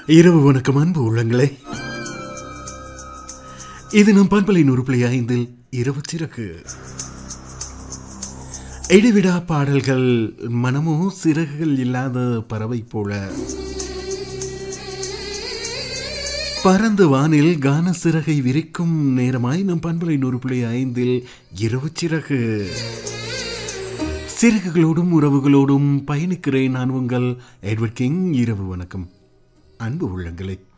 இரவு வணக்கம் அன்பு உள்ளங்களே இது நம் பண்பலை நூறு புள்ளி ஐந்தில் இரவு சிறகு இடைவிடா பாடல்கள் மனமோ சிறகுகள் இல்லாத பறவை போல பறந்து வானில் கான சிறகை விரிக்கும் நேரமாய் நம் பண்பலை நூறு புள்ளி ஐந்தில் இரவு சிறகு சிறகுகளோடும் உறவுகளோடும் பயணிக்கிறேன் நான் உங்கள் எட்வர்ட் கிங் இரவு வணக்கம் அன்பு உள்ளங்களே